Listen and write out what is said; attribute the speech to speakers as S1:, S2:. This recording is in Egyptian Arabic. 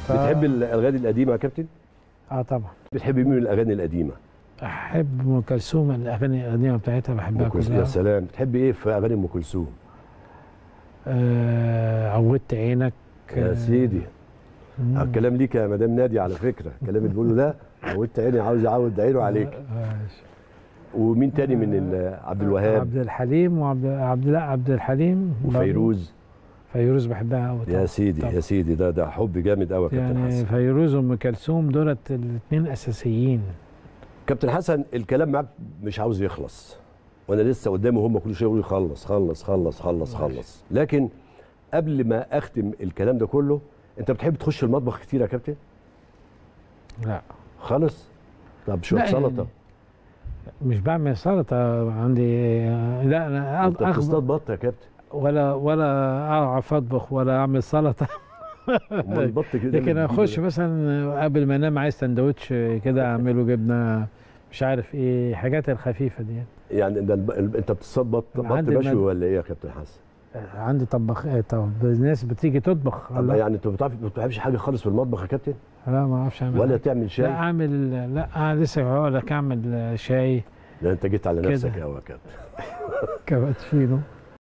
S1: ف...
S2: بتحب الاغاني القديمه يا كابتن
S1: اه طبعا
S2: بتحب مين من الاغاني القديمه
S1: احب ام كلثوم الاغاني القديمه بتاعتها بحبها
S2: أم كلثوم،
S1: كلها
S2: يا سلام بتحب ايه في اغاني ام كلثوم
S1: آه عودت عينك
S2: يا
S1: آه،
S2: سيدي
S1: مم.
S2: الكلام ليك يا مدام نادي على فكره الكلام اللي بيقوله ده عودت عيني عاوز اعود عينه عليك
S1: آه،
S2: ومين تاني من ال- عبد الوهاب
S1: عبد الحليم وعبد عبد لا عبد الحليم برضه.
S2: وفيروز
S1: فيروز بحبها قوي
S2: يا سيدي يا سيدي ده ده حب جامد قوي يا كابتن
S1: يعني
S2: حسن
S1: فيروز وام كلثوم دولت الاثنين اساسيين
S2: كابتن حسن الكلام معاك مش عاوز يخلص وانا لسه قدامي هم كل شويه يقولوا لي خلص خلص خلص خلص
S1: ماشي.
S2: خلص لكن قبل ما اختم الكلام ده كله انت بتحب تخش المطبخ كتير يا كابتن
S1: لا
S2: خالص طب شويه
S1: لا،
S2: سلطه
S1: يعني مش بعمل سلطه عندي لا انا
S2: انت
S1: أخ...
S2: بتصطاد بط يا كابتن
S1: ولا ولا اعرف اطبخ ولا اعمل سلطه
S2: امال البط كده
S1: لكن اخش مثلا قبل ما انام عايز سندوتش كده اعمله جبنه مش عارف ايه حاجات الخفيفه دي
S2: يعني ده الب... ال- انت بتصطاد بط بط
S1: عندي
S2: مشوي
S1: المد-
S2: ولا ايه يا كابتن حسن؟
S1: عندي طبخ آه، طب الناس بتيجي تطبخ
S2: طب
S1: الله.
S2: يعني انت بتعرف ما بتحبش حاجه خالص في المطبخ يا كابتن
S1: لا ما اعرفش اعمل
S2: ولا
S1: حاجة.
S2: تعمل
S1: لا
S2: شاي
S1: اعمل لا أنا لسه هقول لك اعمل شاي
S2: لا انت جيت على
S1: كده.
S2: نفسك قوي يا كابتن
S1: كابتشينو